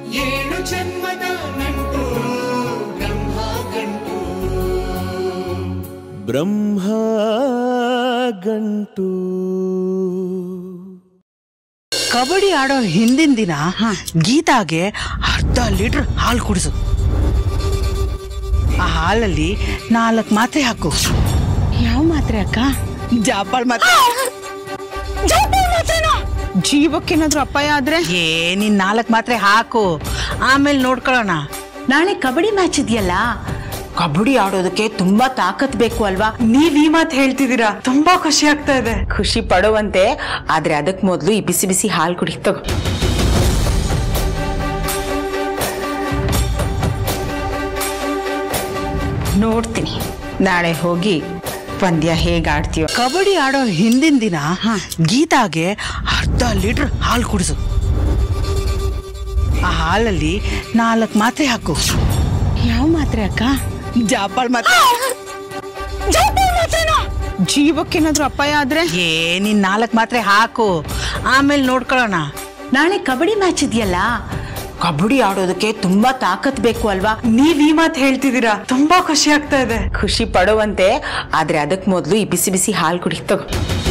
ಏಳು ಜನ್ಮದ ನಂಟು ಬ್ರಹ್ಮ ಗಂಟು ಬ್ರಹ್ಮ ಗಂಟು ಕಬಡ್ಡಿ ಆಡೋ ಹಿಂದಿನ ದಿನ ಗೀತಾಗೆ ಅರ್ಧ ಲೀಟರ್ ಹಾಲು ಕುಡಿಸು ಆ ಹಾಲಲ್ಲಿ ನಾಲ್ಕು ಮಾತ್ರೆ ಹಾಕು ಯಾವ ಮಾತ್ರೆ ಅಕ್ಕ ಜಾಪಾಳ್ ಮಾತ್ರೆ ಜೀವಕ್ಕೇನಾದ್ರೂ ಅಪಾಯ ಆದ್ರೆ ಏ ನೀನ್ ನಾಲ್ಕು ಮಾತ್ರೆ ಹಾಕು ಆಮೇಲೆ ನೋಡ್ಕೊಳ್ಳೋಣ ನಾಳೆ ಕಬಡ್ಡಿ ಮ್ಯಾಚ್ ಇದೆಯಲ್ಲ ಕಬಡ್ಡಿ ಆಡೋದಕ್ಕೆ ತುಂಬಾ ತಾಕತ್ ಬೇಕು ಅಲ್ವಾ ನೀವ್ ಈ ಮಾತು ಹೇಳ್ತಿದ್ದೀರಾ ತುಂಬಾ ಖುಷಿ ಆಗ್ತಾ ಇದೆ ಖುಷಿ ಪಡುವಂತೆ ಆದ್ರೆ ಅದಕ್ ಮೊದ್ಲು ಈ ಬಿಸಿ ಬಿಸಿ ಹಾಲು ಕುಡಿ ತಗೋ ನೋಡ್ತೀನಿ ನಾಳೆ ಹೋಗಿ ಪಂದ್ಯ ಹೇಗ್ ಆಡ್ತೀಯೋ ಕಬಡ್ಡಿ ಆಡೋ ಹಿಂದಿನ ದಿನ ಗೀತಾಗೆ ಅರ್ಧ ಲೀಟರ್ ಹಾಲು ಕುಡಿಸು ಆ ಹಾಲಲ್ಲಿ ನಾಲ್ಕು ಮಾತ್ರೆ ಹಾಕು ಯಾವ ಮಾತ್ರೆ ಅಕ್ಕ ಜಾಪಾಳ್ ಮಾತ್ರೆ ಜೀವಕ್ಕೇನಾದ್ರೂ ಅಪಾಯ ಆದ್ರೆ ಏ ನೀನ್ ನಾಲ್ಕು ಮಾತ್ರೆ ಹಾಕು ಆಮೇಲೆ ನೋಡ್ಕೊಳ್ಳೋಣ ನಾಳೆ ಕಬಡ್ಡಿ ಮ್ಯಾಚ್ ಇದೆಯಲ್ಲ ಕಬಡ್ಡಿ ಆಡೋದಕ್ಕೆ ತುಂಬಾ ತಾಕತ್ ಬೇಕು ಅಲ್ವಾ ನೀವ್ ಈ ಮಾತು ಹೇಳ್ತಿದ್ದೀರಾ ತುಂಬಾ ಖುಷಿ ಆಗ್ತಾ ಇದೆ ಖುಷಿ ಪಡುವಂತೆ ಆದ್ರೆ ಅದಕ್ ಮೊದ್ಲು ಈ ಬಿಸಿ ಬಿಸಿ ಹಾಲು ಕುಡಿ ತಗೋ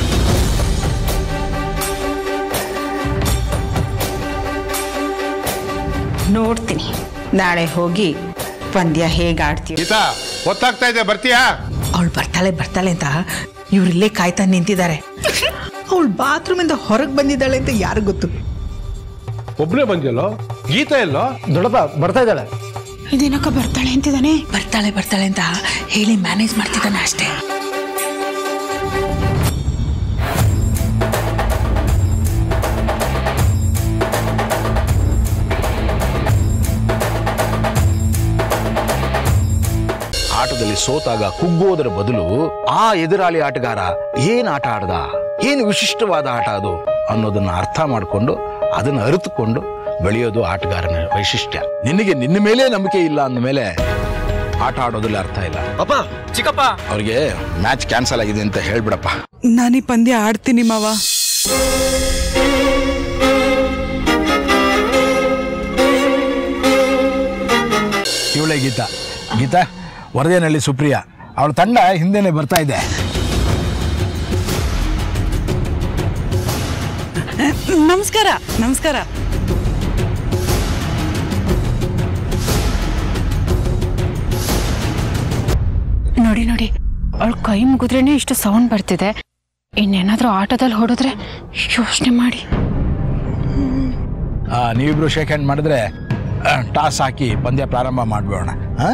ನೋಡ್ತೀನಿ ನಾಳೆ ಹೋಗಿ ಪಂದ್ಯ ಹೇಗ್ ಆಡ್ತೀಯೋ ಗೀತಾ ಗೊತ್ತಾಗ್ತಾ ಇದೆ ಬರ್ತೀಯಾ ಅವಳು ಬರ್ತಾಳೆ ಬರ್ತಾಳೆ ಅಂತ ಇವ್ರಿಲ್ಲೇ ಕಾಯ್ತಾ ನಿಂತಿದ್ದಾರೆ ಅವಳು ಬಾತ್ರೂಮ್ ಇಂದ ಹೊರಗೆ ಬಂದಿದ್ದಾಳೆ ಅಂತ ಯಾರು ಗೊತ್ತು ಒಬ್ನೇ ಬಂದ್ಯಲ್ಲೋ ಗೀತಾ ಎಲ್ಲೋ ದೊಡ್ಡಪ್ಪ ಬರ್ತಾ ಇದ್ದಾಳೆ ಇದೇನಕ್ಕ ಬರ್ತಾಳೆ ಅಂತಿದ್ದಾನೆ ಬರ್ತಾಳೆ ಬರ್ತಾಳೆ ಅಂತ ಹೇಳಿ ಮ್ಯಾನೇಜ್ ಮಾಡ್ತಿದ್ದಾನೆ ಅಷ್ಟೇ ಆಟದಲ್ಲಿ ಸೋತಾಗ ಕುಗ್ಗೋದರ ಬದಲು ಆ ಎದುರಾಳಿ ಆಟಗಾರ ಏನ್ ಆಟ ಆಡ್ದ ಏನು ವಿಶಿಷ್ಟವಾದ ಆಟ ಅದು ಅನ್ನೋದನ್ನ ಅರ್ಥ ಮಾಡಿಕೊಂಡು ಅದನ್ನ ಅರಿತುಕೊಂಡು ಬೆಳೆಯೋದು ಆಟಗಾರನ ವೈಶಿಷ್ಟ್ಯ ನಿನಗೆ ನಿನ್ನ ಮೇಲೆ ನಂಬಿಕೆ ಇಲ್ಲ ಅಂದಮೇಲೆ ಆಟ ಆಡೋದ್ರಲ್ಲಿ ಅರ್ಥ ಇಲ್ಲ ಅಪ್ಪ ಚಿಕ್ಕಪ್ಪ ಅವ್ರಿಗೆ ಮ್ಯಾಚ್ ಕ್ಯಾನ್ಸಲ್ ಆಗಿದೆ ಅಂತ ಹೇಳ್ಬಿಡಪ್ಪ ನಾನು ಈ ಪಂದ್ಯ ಆಡ್ತೀನಿ ಮಾವ ಇವಳೆ ಗೀತಾ ಗೀತಾ ವರದೇನಹಳ್ಳಿ ಸುಪ್ರಿಯ ಅವಳ ತಂಡ ಹಿಂದೆನೆ ಬರ್ತಾ ಇದೆ ನಮಸ್ಕಾರ ನಮಸ್ಕಾರ ನೋಡಿ ನೋಡಿ ಅವಳ ಕೈ ಮುಗಿದ್ರೇನೆ ಇಷ್ಟು ಸೌಂಡ್ ಬರ್ತಿದೆ ಇನ್ನೇನಾದ್ರೂ ಆಟದಲ್ಲಿ ಹೊಡೆದ್ರೆ ಯೋಚನೆ ಮಾಡಿ ಆ, ನೀವಿಬ್ರು ಶೇಕ್ ಹ್ಯಾಂಡ್ ಮಾಡಿದ್ರೆ ಆ, ಟಾಸ್ ಹಾಕಿ ಪಂದ್ಯ ಪ್ರಾರಂಭ ಮಾಡ್ಬೇಡ ಹಾ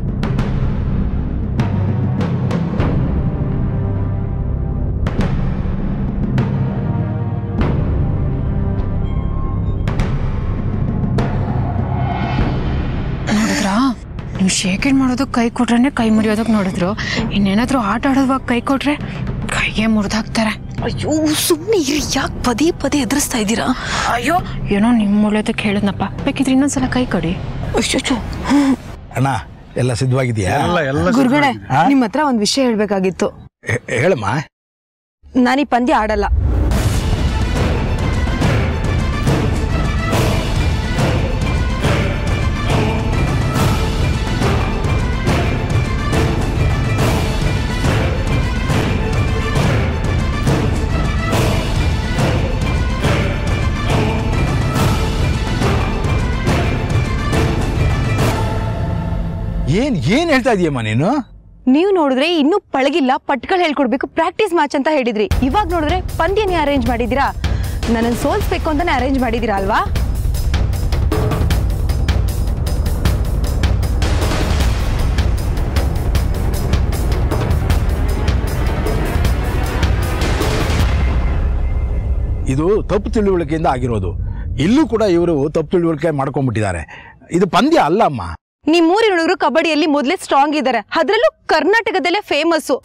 ನೋಡಿದ್ರಾ ನೀವು ಶೇಕ್ ಹ್ಯಾಂಡ್ ಮಾಡೋದಕ್ಕೆ ಕೈ ಕೊಟ್ರೆ ಕೈ ಮುರಿಯೋದಕ್ಕೆ ನೋಡಿದ್ರು ಇನ್ನೇನಾದ್ರೂ ಆಟ ಆಡೋದವಾಗ ಕೈ ಕೊಟ್ರೆ ಕೈಯೇ ಮುರಿದಾಕ್ತಾರೆ ಅಯ್ಯೋ ಸುಮ್ಮನೆ ಇರಿ ಯಾಕೆ ಪದೇ ಪದೇ ಎದುರಿಸ್ತಾ ಇದ್ದೀರಾ ಅಯ್ಯೋ ಏನೋ ನಿಮ್ಮ ಒಳ್ಳೇದಕ್ಕೆ ಹೇಳಿದ್ನಪ್ಪ ಬೇಕಿದ್ರೆ ಇನ್ನೊಂದ್ಸಲ ಕೈ ಕೊಡಿ ಅಯ್ಯೋ ಅಣ್ಣ ಎಲ್ಲ ಸಿದ್ಧವಾಗಿದೆಯಾ ಎಲ್ಲ ಎಲ್ಲ ಗುರುಗಳೇ ಹಾ? ನಿಮ್ಮ ಹತ್ರ ಒಂದು ವಿಷಯ ಹೇಳ್ಬೇಕಾಗಿತ್ತು ಹೇ- ಹೇಳಮ್ಮ ನಾನು ಈ ಪಂದ್ಯ ಆಡಲ್ಲ ಏನ್ ಏನ್ ಹೇಳ್ತಾ ಇದೀಯಮ್ಮ ನೀನು ನೀವು ನೋಡಿದ್ರೆ ಇನ್ನೂ ಪಳಗಿಲ್ಲ ಪಟ್ಗಳು ಹೇಳ್ಕೊಡ್ಬೇಕು ಪ್ರಾಕ್ಟೀಸ್ ಮ್ಯಾಚ್ ಅಂತ ಹೇಳಿದ್ರಿ ಇವಾಗ ನೋಡಿದ್ರೆ ಪಂದ್ಯನೇ ಅರೇಂಜ್ ಮಾಡಿದ್ದೀರಾ ನನ್ನನ್ನು ಸೋಲ್ಸ್ಬೇಕು ಅಂತಾನೆ ಅರೇಂಜ್ ಮಾಡಿದ್ದೀರಾ ಅಲ್ವಾ ಇದು ತಪ್ಪು ತಿಳುವಳಿಕೆಯಿಂದ ಆಗಿರೋದು ಇಲ್ಲೂ ಕೂಡ ಇವರು ತಪ್ಪು ತಿಳುವಳಿಕೆ ಮಾಡ್ಕೊಂಡ್ಬಿಟ್ಟಿದ್ದಾರೆ ಇದು ಪಂದ್ಯ ಅಲ್ಲ ಅಮ್ಮ ನಿಮ್ ಮೂರಿ ಹುಡುಗರು ಕಬಡ್ಡಿಯಲ್ಲಿ ಮೊದಲೇ ಸ್ಟ್ರಾಂಗ್ ಇದ್ದಾರೆ ಅದ್ರಲ್ಲೂ ಕರ್ನಾಟಕದಲ್ಲೇ ಫೇಮಸ್ಸು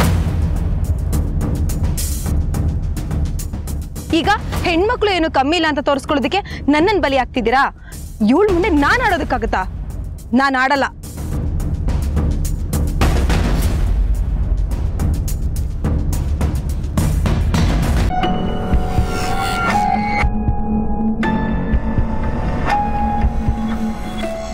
ಈಗ ಹೆಣ್ಮಕ್ಳು ಏನು ಕಮ್ಮಿ ಇಲ್ಲ ಅಂತ ತೋರಿಸ್ಕೊಳ್ಳೋದಕ್ಕೆ ನನ್ನನ್ನು ಬಲಿ ಆಗ್ತಿದ್ದೀರಾ ಇವಳ ಮುಂದೆ ನಾನು ಆಡೋದಕ್ಕಾಗತ್ತಾ ನಾನು ಆಡಲ್ಲ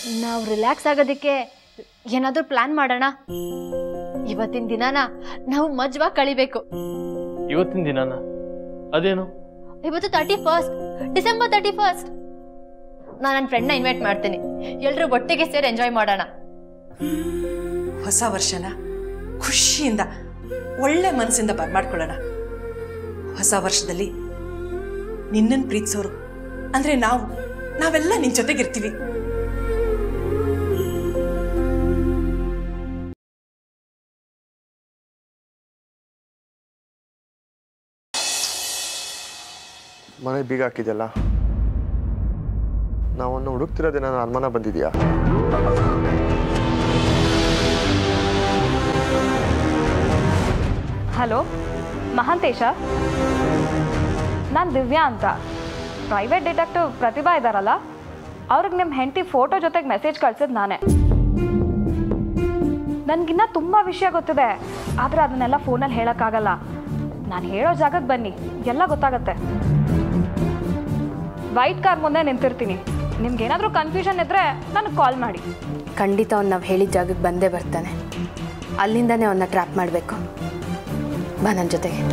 ನಾವು ರಿಲ್ಯಾಕ್ಸ್ ಆಗೋದಕ್ಕೆ ಏನಾದರೂ ಪ್ಲಾನ್ ಮಾಡೋಣ ಇವತ್ತಿನ ದಿನಾನ ನಾವು ಮಜ್ವಾಗಿ ಕಳಿಬೇಕು ಇವತ್ತಿನ ದಿನಾನ ಅದೇನು ಇವತ್ತು thirty first December thirty first ನಾನು ನನ್ನ ಫ್ರೆಂಡ್ನ ಇನ್ವೈಟ್ ಮಾಡ್ತೀನಿ ಎಲ್ಲರೂ ಒಟ್ಟಿಗೆ ಸೇರಿ ಎಂಜಾಯ್ ಮಾಡೋಣ ಹೊಸ ವರ್ಷನ ಖುಷಿಯಿಂದ ಒಳ್ಳೆ ಮನಸ್ಸಿಂದ ಬರ್ಮಾಡ್ಕೊಳ್ಳೋಣ ಹೊಸ ವರ್ಷದಲ್ಲಿ ನಿನ್ನನ್ನು ಪ್ರೀತಿಸೋರು ಅಂದ್ರೆ ನಾವು ನಾವೆಲ್ಲ ನಿನ್ ಜೊತೆಗಿರ್ತೀವಿ ಮನೆ ಬೀಗ ಹಾಕಿದೆಯಲ್ಲ ನಾವನ್ನು ಹುಡುಕ್ತಿರೋದೇನೋ ಅನುಮಾನ ಬಂದಿದೆಯಾ ಹಲೋ ಮಹಾಂತೇಶ ನಾನು ದಿವ್ಯಾ ಅಂತ ಪ್ರೈವೇಟ್ ಡಿಟೆಕ್ಟಿವ್ ಪ್ರತಿಭಾ ಇದ್ದಾರಲ್ಲ ಅವ್ರಿಗೆ ನಿಮ್ಮ ಹೆಂಡತಿ ಫೋಟೋ ಜೊತೆಗೆ ಮೆಸೇಜ್ ಕಳ್ಸಿದ್ ನಾನೇ ನನಗಿನ್ನ ತುಂಬ ವಿಷಯ ಗೊತ್ತಿದೆ ಆದರೆ ಅದನ್ನೆಲ್ಲ ಫೋನಲ್ಲಿ ಹೇಳೋಕ್ಕಾಗಲ್ಲ ನಾನು ಹೇಳೋ ಜಾಗಕ್ಕೆ ಬನ್ನಿ ಎಲ್ಲ ಗೊತ್ತಾಗತ್ತೆ ವೈಟ್ ಕಾರ್ ಮುಂದೆ ನಿಂತಿರ್ತೀನಿ ನಿಮ್ಗೇನಾದರೂ ಕನ್ಫ್ಯೂಷನ್ ಇದ್ದರೆ ನನಗೆ ಕಾಲ್ ಮಾಡಿ ಖಂಡಿತ ಅವ್ನು ನಾವು ಹೇಳಿದ ಜಾಗಕ್ಕೆ ಬಂದೇ ಬರ್ತಾನೆ ಅಲ್ಲಿಂದನೇ ಅವನ್ನ ಟ್ರ್ಯಾಪ್ ಮಾಡಬೇಕು ಬಾ ನನ್ನ ಜೊತೆಗೆ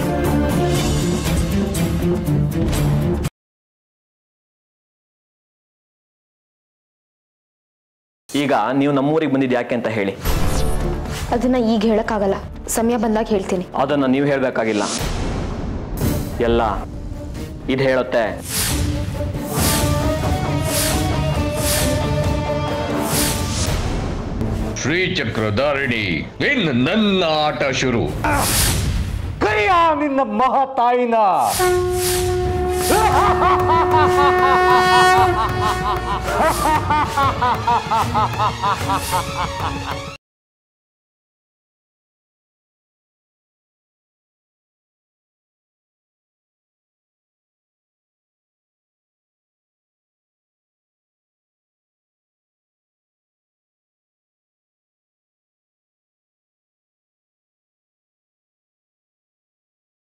ಈಗ ನೀವು ನಮ್ಮೂರಿಗೆ ಬಂದಿದ್ದು ಯಾಕೆ ಅಂತ ಹೇಳಿ ಅದನ್ನ ಈಗ ಹೇಳಕ್ಕಾಗಲ್ಲ ಸಮಯ ಬಂದಾಗ ಹೇಳ್ತೀನಿ ಅದನ್ನು ನೀವು ಹೇಳಬೇಕಾಗಿಲ್ಲ ಎಲ್ಲ ಇದು ಹೇಳುತ್ತೆ ಶ್ರೀಚಕ್ರಧಾರಿಣಿ ಇನ್ನು ನನ್ನ ಆಟ ಶುರು ಕರಿಯ ನಿನ್ನ ಮಹತಾಯಿನ